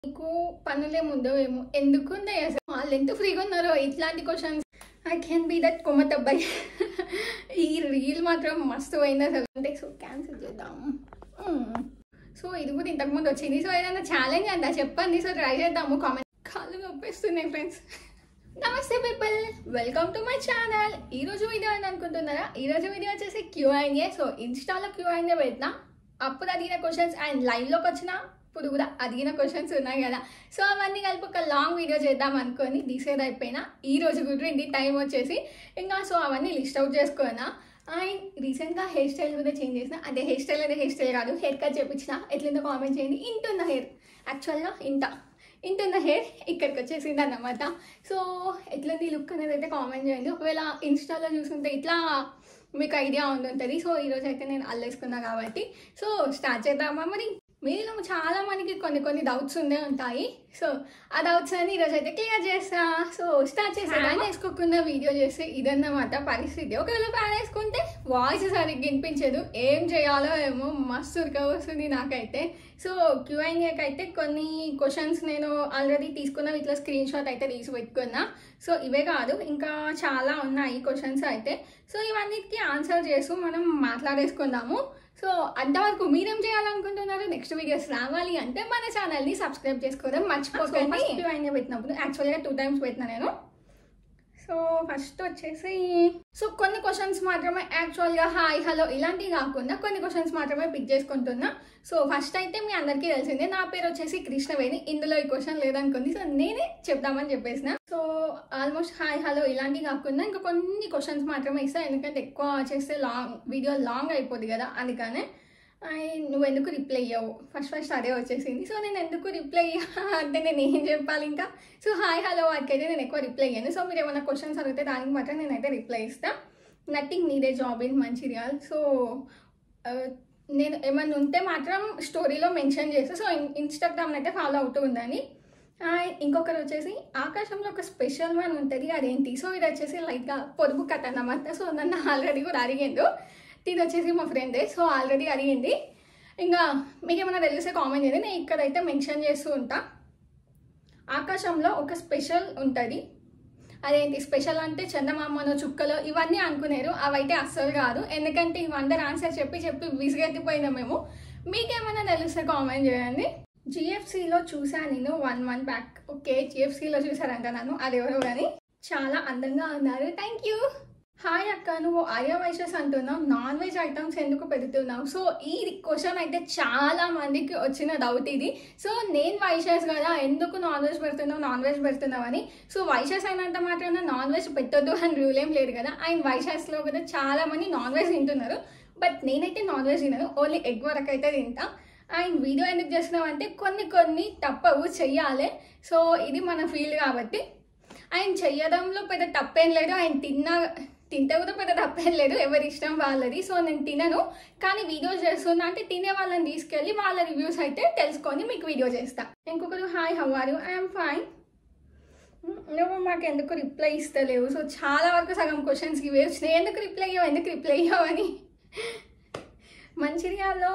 మీకు పనులే ఉండవు ఏమో ఎందుకు ఉన్నాయి అసలు వాళ్ళు ఎంత ఫ్రీగా ఉన్నారో ఇట్లాంటి questions I can be that కొమ్మత్ అబ్బాయి ఈ రీల్ మాత్రం మస్తు అయింది అసలు అంటే సో క్యాన్సిల్ చేద్దాం సో ఇది కూడా ఇంతకుముందు వచ్చింది సో ఏదైనా ఛాలెంజ్ అంతా చెప్పండి సో ట్రై చేద్దాము కామెంట్ కాళ్ళు నొప్పిస్తున్నాయి ఫ్రెండ్స్ నమస్తే people welcome to my channel ఈ రోజు వీడియో అని అనుకుంటున్నారా ఈ రోజు వీడియో వచ్చేసి క్యూ ఏ సో ఇన్స్టాలో క్యూ ఏ పెట్టినా అప్పుడు అడిగిన క్వశ్చన్స్ అండ్ లైవ్లోకి వచ్చిన ఇప్పుడు కూడా అడిగిన క్వశ్చన్స్ ఉన్నాయి కదా సో అవన్నీ కలిపి ఒక లాంగ్ వీడియో చేద్దాం అనుకొని డిసైడ్ అయిపోయినా ఈ రోజు కుదిరింది టైం వచ్చేసి ఇంకా సో అవన్నీ లిస్ట్ అవుట్ చేసుకున్నా అండ్ రీసెంట్గా హెయిర్ స్టైల్ కూడా చేంజ్ చేసిన అంటే హెయిర్ స్టైల్ అయితే హెయిర్ స్టైల్ కాదు హెయిర్ కట్ చేపించిన ఎట్లుందో కామెంట్ చేయండి ఇంటున్న హెయిర్ యాక్చువల్గా ఇంత ఇంటున్న హెయిర్ ఇక్కడికి వచ్చేసింది అన్నమాట సో ఎట్లుంది లుక్ అనేది అయితే కామెంట్ చేయండి ఒకవేళ ఇన్స్టాలో చూసుకుంటే ఇట్లా మీకు ఐడియా ఉంటుంది సో ఈరోజు అయితే నేను అల్లేసుకున్నా కాబట్టి సో స్టార్ట్ చేద్దామా మరి మీలో చాలా మందికి కొన్ని కొన్ని డౌట్స్ ఉండే ఉంటాయి సో ఆ డౌట్స్ అని ఈరోజు అయితే క్లియర్ చేస్తా సో స్టార్ట్ చేసా ఫ్యాన్ వేసుకోకుండా వీడియో చేస్తే ఇదన్నమాట పరిస్థితి ఒకవేళ ఫ్యాన్ వేసుకుంటే వాయిస్ సరిగ్గా వినిపించదు ఏం చేయాలో ఏమో మస్తు ఉడక వస్తుంది నాకైతే సో క్యూఐన్ఏకి అయితే కొన్ని క్వశ్చన్స్ నేను ఆల్రెడీ తీసుకున్నా ఇట్లా స్క్రీన్ షాట్ అయితే తీసి పెట్టుకున్నా సో ఇవే కాదు ఇంకా చాలా ఉన్నాయి క్వశ్చన్స్ అయితే సో ఇవన్నిటికి ఆన్సర్ చేస్తూ మనం మాట్లాడేసుకుందాము సో అంతవరకు మీరేం చేయాలనుకుంటున్నారు నెక్స్ట్ వీడియోస్ రావాలి అంటే మన ఛానల్ని సబ్స్క్రైబ్ చేసుకోవడం మర్చిపోకండి ఆయన పెట్టినప్పుడు యాక్చువల్గా టూ టైమ్స్ పెట్టినా నేను సో ఫస్ట్ వచ్చేసి సో కొన్ని క్వశ్చన్స్ మాత్రమే యాక్చువల్గా హాయ్ హలో ఇలాంటివి కాకుండా కొన్ని క్వశ్చన్స్ మాత్రమే పిక్ చేసుకుంటున్నా సో ఫస్ట్ అయితే మీ అందరికీ తెలిసిందే నా పేరు వచ్చేసి కృష్ణవేణి ఇందులో ఈ క్వశ్చన్ లేదనుకుంది సో నేనే చెప్దామని చెప్పేసిన సో ఆల్మోస్ట్ హాయ్ హలో ఇలాంటివి కాకుండా ఇంకా కొన్ని క్వశ్చన్స్ మాత్రమే ఇస్తాను ఎందుకంటే ఎక్కువ చేస్తే లాంగ్ వీడియో లాంగ్ అయిపోద్ది కదా అందుకనే అండ్ నువ్వు ఎందుకు రిప్లై అయ్యావు ఫస్ట్ ఫస్ట్ అదే వచ్చేసింది సో నేను ఎందుకు రిప్లై అంటే నేను ఏం చెప్పాలి ఇంకా సో హాయ్ హలో వాటికైతే నేను ఎక్కువ రిప్లై అయ్యాను సో మీరు ఏమైనా క్వశ్చన్స్ అడిగితే దానికి మాత్రం నేనైతే రిప్లై ఇస్తాను నథింగ్ నీదే జాబ్ ఇన్ మంచిర్యాల్ సో నేను ఏమైనా ఉంటే మాత్రం స్టోరీలో మెన్షన్ చేస్తాను సో ఇన్స్టాగ్రామ్ అయితే ఫాలో అవుతూ ఉందని ఇంకొకరు వచ్చేసి ఆకాశంలో ఒక స్పెషల్ వన్ ఉంటుంది అదేంటి సో ఇది వచ్చేసి లైట్గా పొదుపు కథ అన్నమాట సో నన్ను ఆల్రెడీ కూడా అడిగిండు ఇది వచ్చేసి మా ఫ్రెండే సో ఆల్రెడీ అడిగింది ఇంకా మీకు ఏమైనా తెలిస్తే కామెంట్ చేయండి నేను ఇక్కడైతే మెన్షన్ చేస్తూ ఉంటా ఆకాశంలో ఒక స్పెషల్ ఉంటుంది అదేంటి స్పెషల్ అంటే చందమామను చుక్కలు ఇవన్నీ అనుకునేరు అవైతే అస్సలు కాదు ఎందుకంటే ఇవందరు ఆన్సర్ చెప్పి చెప్పి విసిగెత్తిపోయినా మేము మీకేమైనా తెలిస్తే కామెంట్ చేయండి జిఎఫ్సిలో చూసా నేను వన్ మంత్ బ్యాక్ ఓకే జిఎఫ్సిలో చూసారంట నన్ను అదెవరో కానీ చాలా అందంగా ఉన్నారు థ్యాంక్ యూ హాయ్ అక్క నువ్వు ఆర్య వైషెస్ అంటున్నావు నాన్ వెజ్ ఐటమ్స్ ఎందుకు పెడుతున్నావు సో ఈ క్వశ్చన్ అయితే చాలా మందికి వచ్చిన డౌట్ ఇది సో నేను వైషెస్ కదా ఎందుకు నాన్ వెజ్ పెడుతున్నావు నాన్ వెజ్ పెడుతున్నావు అని సో వైషెస్ అయినంత మాత్రాన నాన్ వెజ్ పెట్టొద్దు అని రూల్ ఏం లేదు కదా అండ్ వైషెస్లో కూడా చాలా మంది నాన్ వెజ్ తింటున్నారు బట్ నేనైతే నాన్ వెజ్ తినను ఓన్లీ ఎగ్ వరకు అయితే తింటా అండ్ వీడియో ఎందుకు చేస్తున్నావు అంటే కొన్ని కొన్ని తప్పవు చెయ్యాలి సో ఇది మన ఫీల్డ్ కాబట్టి ఆయన చెయ్యడంలో పెద్ద తప్పేం లేదు ఆయన తిన్నా తింటే కూడా పెద్ద తప్పేం లేదు ఎవరి ఇష్టం వాళ్ళది సో నేను తినను కానీ వీడియోస్ చేస్తున్నా అంటే తినే వాళ్ళని తీసుకెళ్ళి వాళ్ళ రివ్యూస్ అయితే తెలుసుకొని మీకు వీడియో చేస్తా ఇంకొకరు hi how are you I'm fine నువ్వు మాకు ఎందుకు రిప్లై ఇస్తలేవు సో చాలా వరకు సగం క్వశ్చన్స్కి ఇవే వచ్చినాయి ఎందుకు రిప్లై అయ్యావు ఎందుకు రిప్లై అయ్యావు అని మంచిర్యాలలో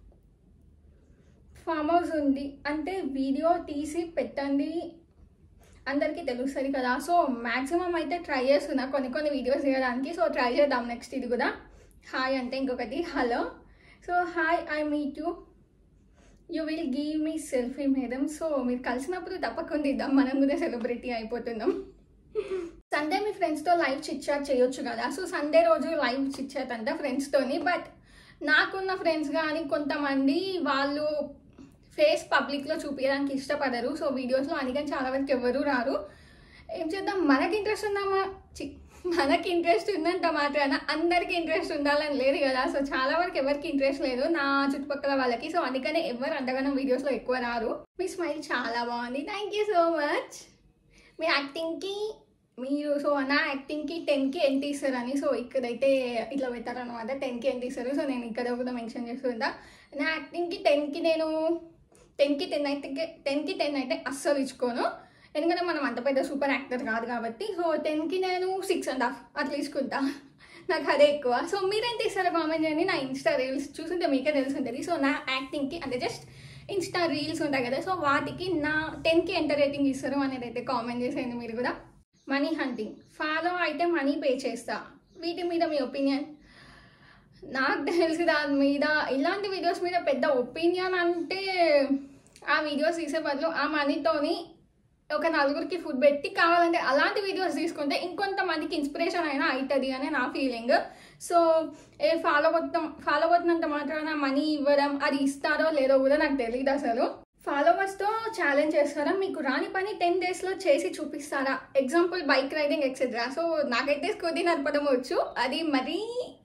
ఫామ్ హౌస్ ఉంది అంటే వీడియో తీసి పెట్టండి అందరికీ తెలుస్తుంది కదా సో మ్యాక్సిమం అయితే ట్రై చేస్తున్నా కొన్ని కొన్ని వీడియోస్ తీయడానికి సో ట్రై చేద్దాం నెక్స్ట్ ఇది కూడా హాయ్ అంటే ఇంకొకటి hello so hi I meet you you will give me selfie madam so మీరు కలిసినప్పుడు తప్పకుండా ఇద్దాం మనం కూడా సెలబ్రిటీ అయిపోతున్నాం సండే మీ ఫ్రెండ్స్తో లైవ్ చిట్ చాట్ చేయొచ్చు కదా సో సండే రోజు లైవ్ చిట్ చాట్ అంట ఫ్రెండ్స్తోని బట్ నాకున్న ఫ్రెండ్స్ కానీ కొంతమంది వాళ్ళు ఫేస్ పబ్లిక్లో చూపించడానికి ఇష్టపడరు సో వీడియోస్లో అందుకని చాలా వరకు ఎవరు రారు ఏం చేద్దాం మనకి ఇంట్రెస్ట్ ఉందామా చి మనకి ఇంట్రెస్ట్ ఉన్నంత మాత్రాన అందరికీ ఇంట్రెస్ట్ ఉండాలని లేదు కదా సో చాలా వరకు ఎవరికి ఇంట్రెస్ట్ లేదు నా చుట్టుపక్కల వాళ్ళకి సో అందుకనే ఎవరు అంతగానో వీడియోస్లో ఎక్కువ రారు మీ స్మైల్ చాలా బాగుంది థ్యాంక్ యూ సో మచ్ మీ యాక్టింగ్కి మీరు సో నా యాక్టింగ్కి టెన్కి ఎంత ఇస్తారని సో ఇక్కడైతే ఇట్లా పెట్టారనమాట టెన్కి ఎంత ఇస్తారు సో నేను ఇక్కడ కూడా మెన్షన్ చేస్తుంటా నా యాక్టింగ్కి టెన్కి నేను టెన్కి టెన్ అయితే టెన్కి టెన్ అయితే అస్సలు ఇచ్చుకోను ఎందుకంటే మనం అంత పెద్ద సూపర్ యాక్టర్ కాదు కాబట్టి సో టెన్కి నేను సిక్స్ అండ్ హాఫ్ అట్లా తీసుకుంటా నాకు అదే ఎక్కువ సో మీరేం తీస్తారో కామెంట్ చేయండి నా ఇన్స్టా రీల్స్ చూస్తుంటే మీకే తెలిసి ఉంటుంది సో నా యాక్టింగ్కి అంటే జస్ట్ ఇన్స్టా రీల్స్ ఉంటాయి కదా సో వాటికి నా టెన్కి ఎంత రేటింగ్ ఇస్తారు అనేది అయితే కామెంట్ చేసేయండి మీరు కూడా మనీ హంటింగ్ ఫాలో అయితే మనీ పే చేస్తా వీటి మీద మీ ఒపీనియన్ నాకు తెలిసి దాని మీద ఇలాంటి వీడియోస్ మీద పెద్ద ఒపీనియన్ అంటే ఆ వీడియోస్ తీసే బదులు ఆ మనీతోని ఒక నలుగురికి ఫుడ్ పెట్టి కావాలంటే అలాంటి వీడియోస్ తీసుకుంటే ఇంకొంతమందికి ఇన్స్పిరేషన్ అయినా అవుతుంది అని నా ఫీలింగ్ సో ఏ ఫాలో అవుతాం ఫాలో అవుతున్నంత మాత్రాన మనీ ఇవ్వడం అది ఇస్తారో లేదో కూడా నాకు తెలియదు అసలు ఫాలోవర్స్తో ఛాలెంజ్ చేస్తారా మీకు రాని పని టెన్ డేస్లో చేసి చూపిస్తారా example bike riding etcetera so నాకైతే స్కూటీ నడపడం వచ్చు అది మరీ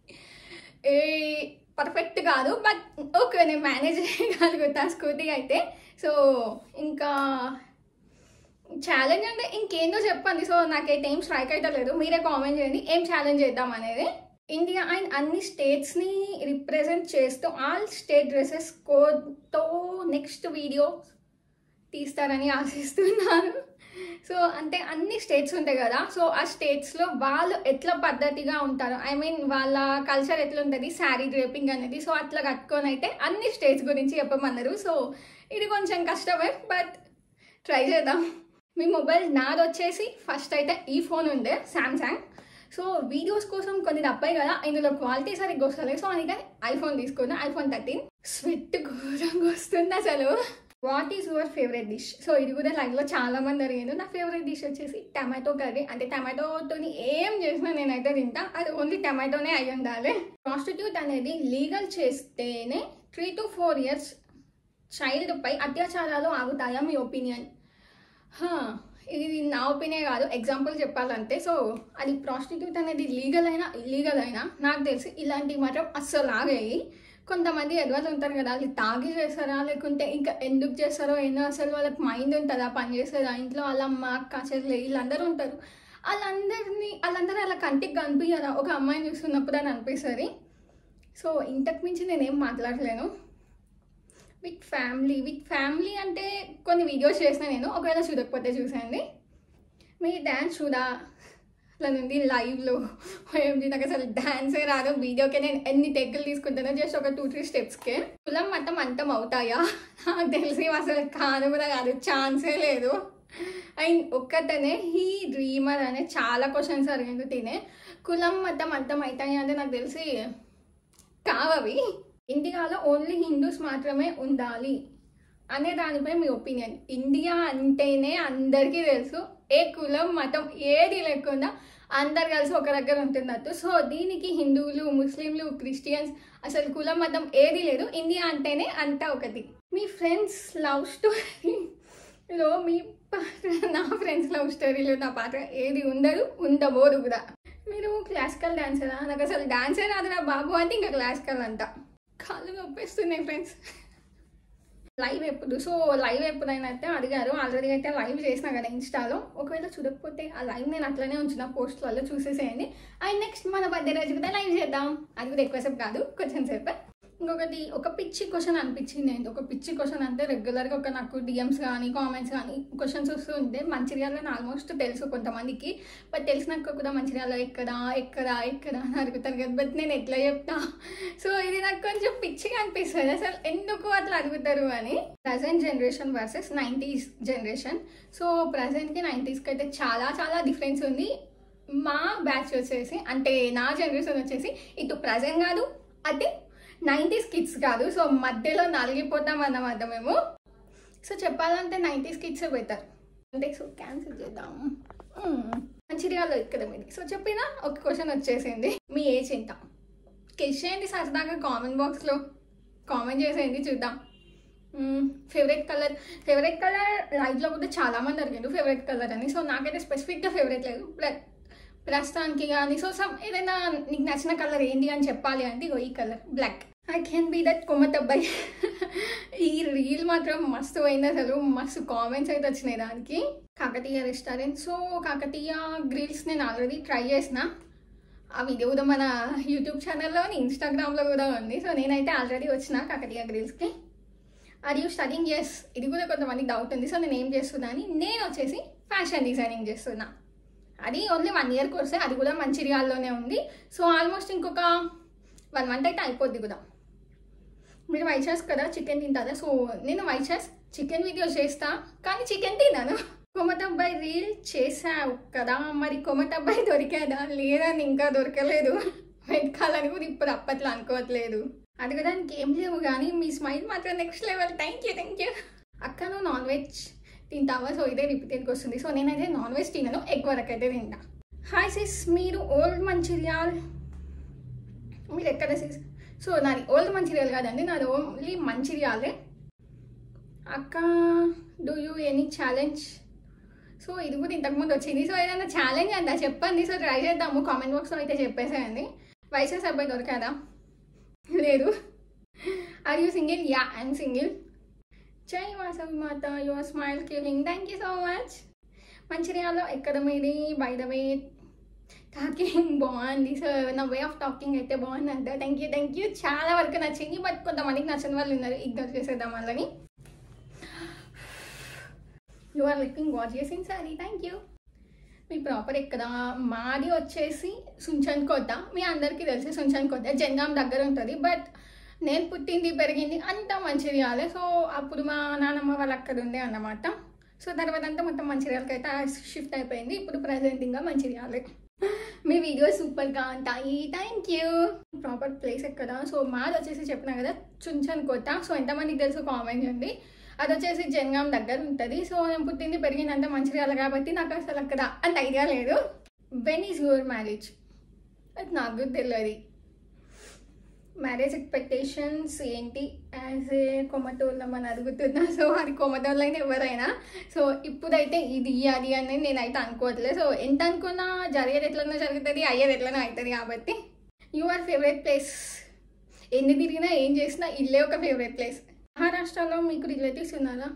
ఏ పర్ఫెక్ట్ కాదు బట్ ఓకే నేను మేనేజ్ చేయగలుగుతా స్కూటీ అయితే సో ఇంకా ఛాలెంజ్ అంటే ఇంకేందో చెప్పండి సో నాకైతే ఏం స్ట్రైక్ అయితే లేదు మీరే కామెంట్ చేయండి ఏం ఛాలెంజ్ చేద్దాం అనేది ఇండియా అండ్ అన్ని స్టేట్స్ని రిప్రజెంట్ చేస్తూ ఆల్ స్టేట్ డ్రెస్సెస్ కోడ్తో నెక్స్ట్ వీడియో తీస్తారని ఆశిస్తున్నాను సో అంటే అన్ని స్టేట్స్ ఉంటాయి కదా సో ఆ స్టేట్స్లో వాళ్ళు ఎట్లా పద్ధతిగా ఉంటారు ఐ మీన్ వాళ్ళ కల్చర్ ఎట్లా ఉంటుంది శారీ డ్రేపింగ్ అనేది సో అట్లా కట్టుకొని అయితే అన్ని స్టేట్స్ గురించి చెప్పమన్నారు సో ఇది కొంచెం కష్టమే బట్ ట్రై చేద్దాం మీ మొబైల్ నాది వచ్చేసి ఫస్ట్ అయితే ఈ ఫోన్ ఉండే శాంసంగ్ సో వీడియోస్ కోసం కొన్ని తప్పాయి కదా ఇందులో క్వాలిటీ సరిగ్గా వస్తలేదు సో అందుకని ఐఫోన్ తీసుకున్నా ఐఫోన్ థర్టీన్ స్వెట్ ఘోరంగా వస్తుంది అసలు what is your favourite dish so ఇది కూడా లైవ్లో చాలా మంది అడిగాను నా ఫేవరెట్ డిష్ వచ్చేసి టమాటో కర్రీ అంటే టమాటోతో ఏం చేసినా నేనైతే తింటా అది ఓన్లీ టమాటోనే అయి ఉండాలి ప్రాస్టిట్యూట్ అనేది లీగల్ చేస్తేనే three to four years child పై అత్యాచారాలు ఆగుతాయా మీ ఒపీనియన్ ఇది నా ఒపీనియన్ కాదు ఎగ్జాంపుల్ చెప్పాలంటే సో అది ప్రాస్టిట్యూట్ అనేది లీగల్ అయినా ఇల్లీగల్ అయినా నాకు తెలిసి ఇలాంటివి మాత్రం అస్సలు ఆగాయి కొంతమంది ఎదవలు ఉంటారు కదా వాళ్ళు తాగి చేస్తారా లేకుంటే ఇంకా ఎందుకు చేస్తారో ఏందో అసలు వాళ్ళకి మైండ్ ఉంటుందా పని చేసేదా ఇంట్లో వాళ్ళ అమ్మ అక్క చెల్లి వీళ్ళందరూ ఉంటారు వాళ్ళందరినీ వాళ్ళందరూ అలా కంటికి కనిపించదా ఒక అమ్మాయిని చూస్తున్నప్పుడు అని అనిపిస్తుంది సో ఇంతకు మించి నేనేం మాట్లాడలేను విత్ ఫ్యామిలీ విత్ ఫ్యామిలీ అంటే కొన్ని వీడియోస్ చేసిన నేను ఒకవేళ చూడకపోతే చూసండి మీ డ్యాన్స్ చూడా అట్లా నుండి లైవ్లో ఏంటి నాకు అసలు డ్యాన్సే రాదు వీడియోకే నేను ఎన్ని టెక్కులు తీసుకుంటానో జస్ట్ ఒక టూ త్రీ స్టెప్స్కే కులం మతం అంతం అవుతాయా నాకు తెలిసి అసలు కాదు కూడా కాదు ఛాన్సే లేదు అండ్ ఒక్కతనే హీ డ్రీమర్ అనే చాలా క్వశ్చన్స్ అడిగింది తినే కులం మతం అంతం అవుతాయి అంటే నాకు తెలిసి కావవి ఇండియాలో ఓన్లీ హిందూస్ మాత్రమే ఉండాలి అనే దానిపై మీ ఒపీనియన్ ఇండియా అంటేనే అందరికీ తెలుసు ఏ కులం మతం ఏది లేకుండా అందరు కలిసి ఒక దగ్గర ఉంటున్నట్టు సో దీనికి హిందువులు ముస్లింలు క్రిస్టియన్స్ అసలు కులం మతం ఏది లేదు ఇండియా అంటేనే అంతా ఒకటి మీ ఫ్రెండ్స్ లవ్ స్టోరీలో మీ పాత్ర నా ఫ్రెండ్స్ లవ్ స్టోరీలో నా పాత్ర ఏది ఉండదు ఉండబోదు కూడా మీరు క్లాసికల్ డాన్సరా నాకు అసలు డాన్సే రాదురా బాబు అంటే ఇంకా క్లాసికల్ అంట కాళ్ళు నొప్పిస్తున్నాయి ఫ్రెండ్స్ లైవ్ ఎప్పుడు సో లైవ్ ఎప్పుడైనా అయితే అడిగారు ఆల్రెడీ అయితే లైవ్ చేసిన కదా ఇన్స్టాలో ఒకవేళ చూడకపోతే ఆ లైవ్ నేను అట్లనే ఉంచిన పోస్ట్లలో చూసేసేయండి అండ్ నెక్స్ట్ మన బర్త్డే రోజు కూడా లైవ్ చేద్దాం అది కూడా ఎక్కువసేపు కాదు కొంచెం సేపే ఇంకొకటి ఒక పిచ్చి క్వశ్చన్ అనిపించింది ఏంటి ఒక పిచ్చి క్వశ్చన్ అంటే రెగ్యులర్గా ఒక నాకు డిఎమ్స్ కానీ కామెంట్స్ కానీ క్వశ్చన్స్ వస్తూ ఉంటే మంచిర్యాలలో ఆల్మోస్ట్ తెలుసు కొంతమందికి బట్ తెలిసినాక కూడా మంచిర్యాల ఎక్కడ ఎక్కడ ఎక్కడ అని అడుగుతారు కదా బట్ నేను ఎట్లా చెప్తా సో ఇది నాకు కొంచెం పిచ్చిగా అనిపిస్తుంది అసలు ఎందుకు అట్లా అడుగుతారు అని present generation versus nineties generation so ప్రజెంట్కి నైంటీస్కి అయితే చాలా చాలా డిఫరెన్స్ ఉంది మా బ్యాచ్ వచ్చేసి అంటే నా జనరేషన్ వచ్చేసి ఇటు ప్రజెంట్ కాదు అదే నైంటీస్ కిడ్స్ కాదు సో మధ్యలో నలిగిపోతాం అన్నమాట మేము సో చెప్పాలంటే నైంటీస్ కిడ్స్ బెటర్ అంటే సో క్యాన్సిల్ చేద్దాం మ్మ్. మంచిర్యాలలో ఇక్కడ మీది సో చెప్పినా ఒక క్వశ్చన్ వచ్చేసింది మీ ఏజ్ ఎంత కిష్ చేయండి సరదాగా కామెంట్ బాక్స్లో కామెంట్ చేసేయండి చూద్దాం ఫేవరెట్ కలర్ ఫేవరెట్ కలర్ లైఫ్లో కూడా చాలా మంది అడిగారు ఫేవరెట్ కలర్ అని సో నాకైతే స్పెసిఫిక్గా ఫేవరెట్ లేదు ప్ర- ప్రస్తుతానికి కానీ సో సమ్ ఏదైనా నీకు నచ్చిన కలర్ ఏంటి అని చెప్పాలి అంటే ఇగో ఈ colour black I can be that కొమ్మతబ్బాయి ఈ రీల్ మాత్రం మస్తు అయింది అసలు మస్తు కామెంట్స్ అయితే వచ్చినాయి దానికి Kakatiya restaurant so Kakatiya grills నేను ఆల్రెడీ ట్రై చేసిన ఆ వీడియో కూడా మన యూట్యూబ్ ఛానల్లో ఇన్స్టాగ్రామ్లో కూడా ఉంది సో నేనైతే ఆల్రెడీ వచ్చిన కాకతీయ గ్రిల్స్కి ఆర్ యూ స్టడింగ్ ఎస్ ఇది కూడా కొంతమందికి డౌట్ ఉంది సో నేను ఏం చేస్తున్నా అని నేను వచ్చేసి ఫ్యాషన్ డిజైనింగ్ చేస్తున్నా అది ఓన్లీ వన్ ఇయర్ కోర్సే అది కూడా మంచిర్యాలలోనే ఉంది సో ఆల్మోస్ట్ ఇంకొక వన్ మంత్ అయితే అయిపోద్ది కూడా మీరు వైచాస్ కదా చికెన్ తింటారా సో నేను వైచాస్ చికెన్ వీడియో చేస్తా కానీ చికెన్ తిన్నాను కొమటబ్బాయి రీల్ చేసావు కదా మరి కొమటబ్బాయి దొరికాదా లేదని ఇంకా దొరకలేదు వెతకాలని కూడా ఇప్పుడు అప్పట్లో అనుకోవట్లేదు అడగడానికి ఏం లేవు కానీ మీ స్మైల్ మాత్రం next level thank you thank you అక్క నువ్వు నాన్ వెజ్ తింటావా సో ఇదే రిపీటెడ్కి వస్తుంది సో నేనైతే నాన్ వెజ్ తినను ఎగ్ వరకు అయితే తింటా హాయ్ సిస్ మీరు ఓల్డ్ మంచిర్యాల్ మీరు ఎక్కడ సిస్ సో నాది ఓల్డ్ మంచిర్యాల్ కాదండి నాది ఓన్లీ మంచిర్యాలే అక్క do you any challenge so ఇది కూడా ఇంతకుముందు వచ్చింది సో ఏదైనా ఛాలెంజ్ అంతా చెప్పండి సో ట్రై చేద్దాము కామెంట్ బాక్స్లో అయితే చెప్పేసేయండి వయసెస్ అబ్బాయి దొరకాదా లేదు are you single ya I'm single జై వాసవి మాత your smile killing thank you so much మంచిర్యాలలో ఎక్కడ మీది బై ద వే టాకింగ్ బాగుంది సో నా వే ఆఫ్ టాకింగ్ అయితే బాగుందంట థ్యాంక్ యూ థ్యాంక్ యూ చాలా వరకు నచ్చింది బట్ కొంతమందికి నచ్చని వాళ్ళు ఉన్నారు ఇగ్నోర్ చేసేద్దాం వాళ్ళని you are looking watches in sorry thank you మీ ప్రాపర్ ఎక్కడ మాది వచ్చేసి సుంచన్ కోట మీ అందరికీ తెలిసి సుంచన్ కోట జనగాం దగ్గర ఉంటుంది బట్ నేను పుట్టింది పెరిగింది అంతా మంచిర్యాలే సో అప్పుడు మా నాన్నమ్మ వాళ్ళు అక్కడ ఉండే అన్నమాట సో తర్వాత అంతా మొత్తం మంచిర్యాలకి అయితే షిఫ్ట్ అయిపోయింది ఇప్పుడు ప్రజెంట్ ఇంకా మంచిర్యాలే మీ వీడియోస్ సూపర్గా ఉంటాయి థ్యాంక్ యూ ప్రాపర్ ప్లేస్ ఎక్కడ సో మాది వచ్చేసి చెప్పిన కదా చుంచన్ కోట సో ఎంతమందికి తెలుసు కామెంట్ చేయండి అది వచ్చేసి జనగాం దగ్గర ఉంటుంది సో నేను పుట్టింది పెరిగిందంతా మంచిర్యాల కాబట్టి నాకు అసలు అక్కడ అంత ఐడియా లేదు వెన్ ఈజ్ యువర్ మ్యారేజ్ అది నాకు తెలియదు మ్యారేజ్ ఎక్స్పెక్టేషన్స్ ఏంటి యాజ్ ఏ కొమటోళ్ళం అని అడుగుతున్నా సో అది కొమటోళ్ళైనా ఎవరైనా సో ఇప్పుడైతే ఇది అది అని నేనైతే అనుకోవట్లేదు సో ఎంత అనుకున్నా జరిగేది ఎట్లనో జరుగుతుంది అయ్యేది ఎట్లనో అవుతుంది కాబట్టి యువర్ ఫేవరెట్ ప్లేస్ ఎన్ని తిరిగినా ఏం చేసినా ఇల్లే ఒక ఫేవరెట్ ప్లేస్ మహారాష్ట్రలో మీకు రిలేటివ్స్ ఉన్నారా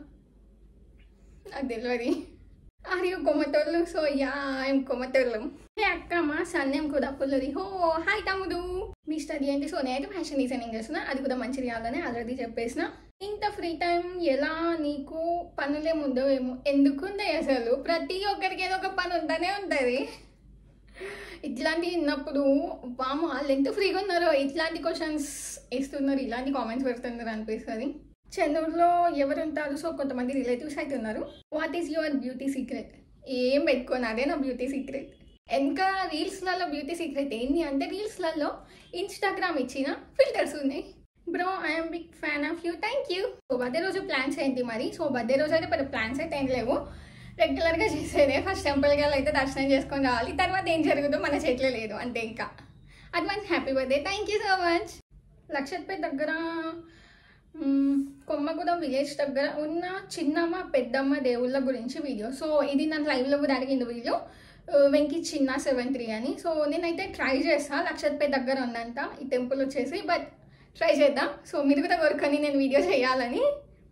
నాకు తెలియదు ఆర్ యూ కొమ్మటోళ్ళు సో యా ఐఎమ్ కొమ్మటోళ్ళు హే అక్క మా సన్నేం కూడా పుల్లది హో హాయ్ తమ్ముడు మీ స్టడీ ఏంటి సో నేనైతే ఫ్యాషన్ డిజైనింగ్ చేస్తున్నా అది కూడా మంచి చేయాలని ఆల్రెడీ చెప్పేసిన ఇంత ఫ్రీ టైం ఎలా నీకు పనులే ముందో ఏమో ఎందుకుంది అసలు ప్రతి ఒక్కరికి ఏదో ఒక పని ఉంటూనే ఉంటుంది ఇట్లాంటి విన్నప్పుడు వాము వాళ్ళు ఎంత ఫ్రీగా ఉన్నారో ఇట్లాంటి క్వశ్చన్స్ ఇస్తున్నారు ఇలాంటి కామెంట్స్ పెడుతున్నారు అనిపిస్తుంది చెన్నూరులో ఎవరు ఉంటారు సో కొంతమంది రిలేటివ్స్ అయితే ఉన్నారు what is your beauty secret ఏం పెట్టుకోను అదే నా బ్యూటీ సీక్రెట్ ఇంకా రీల్స్లలో బ్యూటీ సీక్రెట్ ఏంటి అంటే రీల్స్లలో ఇన్స్టాగ్రామ్ ఇచ్చిన ఫిల్టర్స్ ఉన్నాయి bro I'm big fan of you thank you so birthday రోజు ప్లాన్స్ ఏంటి మరి సో బర్త్డే రోజు అయితే పెద్ద ప్లాన్స్ అయితే ఏం లేవు రెగ్యులర్గా చేసేదే ఫస్ట్ టెంపుల్కి వెళ్ళి అయితే దర్శనం చేసుకొని రావాలి తర్వాత ఏం జరుగుతుందో మన చేతిలో లేదు అంతే ఇంకా advance happy birthday thank you so much Luxettipet దగ్గర మ్మ్, కొమ్మగూడెం విలేజ్ దగ్గర ఉన్న చిన్నమ్మ పెద్దమ్మ దేవుళ్ళ గురించి వీడియో సో ఇది నా లైవ్లో కూడా అడిగింది వీడియో ఆ, వెంకి చిన్న సెవెన్ త్రీ అని సో నేనైతే ట్రై చేస్తాను లక్షత్పేట్ దగ్గర ఉందంట ఈ టెంపుల్ వచ్చేసి బట్ ట్రై చేద్దాం సో మీరు కూడా కోరుకొని నేను వీడియో చేయాలని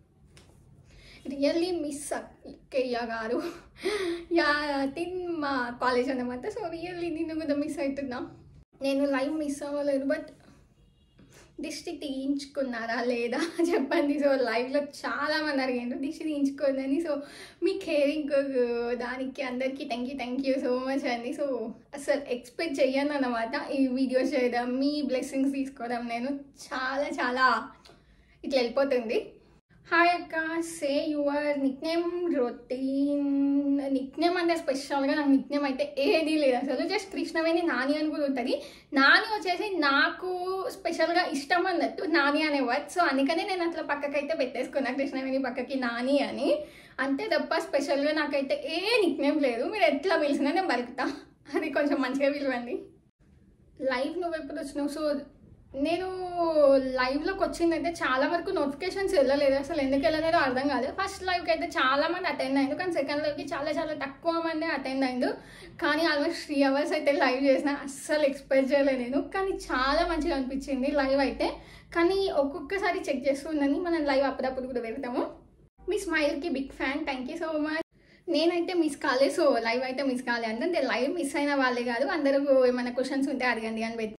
రియల్లీ మిస్ అక్కయ్య గారు యా తిన్ మా కాలేజ్ అన్నమాట సో రియల్లీ నిన్ను కూడా మిస్ అవుతున్నా నేను లైవ్ మిస్ అవ్వలేదు బట్ దిష్టి తీయించుకున్నారా లేదా చెప్పండి సో లైవ్లో చాలా మంది అడిగారు దిష్టి తీయించుకుందని సో మీ కేరింగ్ దానికి అందరికీ thank you thank you so much అండి సో అసలు ఎక్స్పెక్ట్ చెయ్యను అన్నమాట ఈ వీడియోస్ చేయడం మీ బ్లెస్సింగ్స్ తీసుకోవడం నేను చాలా చాలా ఇట్లా వెళ్ళిపోతుంది హాయ్ అక్క say your nickname routine nickname అంటే స్పెషల్గా నాకు నిక్ నేమ్ అయితే ఏదీ లేదు అసలు జస్ట్ కృష్ణవేణి నాని అని కూడా ఉంటుంది నాని వచ్చేసి నాకు స్పెషల్గా ఇష్టం అన్నట్టు నాని అనే వర్డ్ సో అందుకనే నేను అట్లా పక్కకైతే పెట్టేసుకున్నా కృష్ణవేణి పక్కకి నాని అని అంతే తప్ప స్పెషల్గా నాకైతే ఏ నిక్ నేమ్ లేదు మీరు ఎట్లా పిలిచినా నేను బలుకుతా అది కొంచెం మంచిగా పిలవండి లైవ్ నువ్వు ఎప్పుడు వచ్చినావు సో నేను లైవ్లోకి వచ్చిందంటే చాలా వరకు నోటిఫికేషన్స్ వెళ్ళలేదు అసలు ఎందుకు వెళ్ళలేదో అర్థం కాదు ఫస్ట్ లైవ్కి అయితే చాలా మంది అటెండ్ అయ్యారు కానీ సెకండ్ లైవ్కి చాలా చాలా తక్కువ మంది అటెండ్ అయ్యారు కానీ ఆల్మోస్ట్ త్రీ అవర్స్ అయితే లైవ్ చేసిన అస్సలు ఎక్స్పెక్ట్ చేయలేదు నేను కానీ చాలా మంచిగా అనిపించింది లైవ్ అయితే కానీ ఒక్కొక్కసారి చెక్ చేస్తుందని మనం లైవ్ అప్పుడప్పుడు కూడా పెడతాము మీ స్మైల్కి big fan thank you so much నేనైతే మిస్ కాలే సో లైవ్ అయితే మిస్ కాలే అంటే లైవ్ మిస్ అయిన వాళ్ళే కాదు అందరూ ఏమైనా క్వశ్చన్స్ ఉంటే అడగండి అని పెట్టి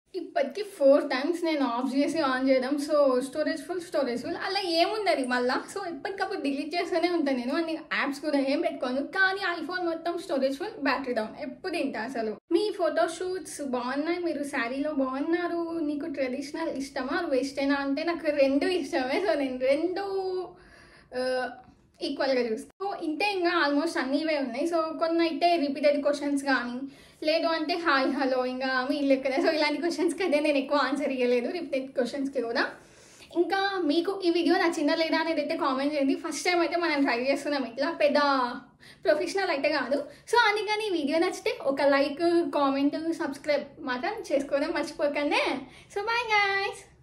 ఇప్పటికి ఫోర్ టైమ్స్ నేను ఆఫ్ చేసి ఆన్ చేయడం so storage full storage full అలా ఏముండదు మళ్ళీ సో ఎప్పటికప్పుడు డిలీట్ చేస్తూనే ఉంటాను నేను అన్ని యాప్స్ కూడా ఏం పెట్టుకోను కానీ ఐఫోన్ మొత్తం స్టోరేజ్ ఫుల్ బ్యాటరీ డౌన్ ఎప్పుడు తింటా అసలు మీ ఫోటో షూట్స్ బాగున్నాయి మీరు శారీలో బాగున్నారు నీకు ట్రెడిషనల్ ఇష్టమా వెస్టర్నా అంటే నాకు రెండు ఇష్టమే సో నేను రెండు ఈక్వల్గా చూస్తాను సో ఇంతే ఇంకా ఆల్మోస్ట్ అన్నీ ఇవే ఉన్నాయి సో కొన్ని అయితే రిపీటెడ్ క్వశ్చన్స్ కానీ లేదు అంటే హాయ్ హలో ఇంకా మీ లెక్కనే సో ఇలాంటి క్వశ్చన్స్కి అయితే నేను ఎక్కువ ఆన్సర్ ఇవ్వలేదు రిపీటెడ్ క్వశ్చన్స్కి కూడా ఇంకా మీకు ఈ వీడియో నచ్చిందా లేదా అనేది అయితే కామెంట్ చేయండి ఫస్ట్ టైం అయితే మనం ట్రై చేస్తున్నాం ఇట్లా పెద్ద ప్రొఫెషనల్ అయితే కాదు సో అందుకని ఈ వీడియో నచ్చితే ఒక లైక్ కామెంట్ సబ్స్క్రైబ్ మాత్రం చేసుకోవడం మర్చిపోకండి సో బాయ్ గాయస్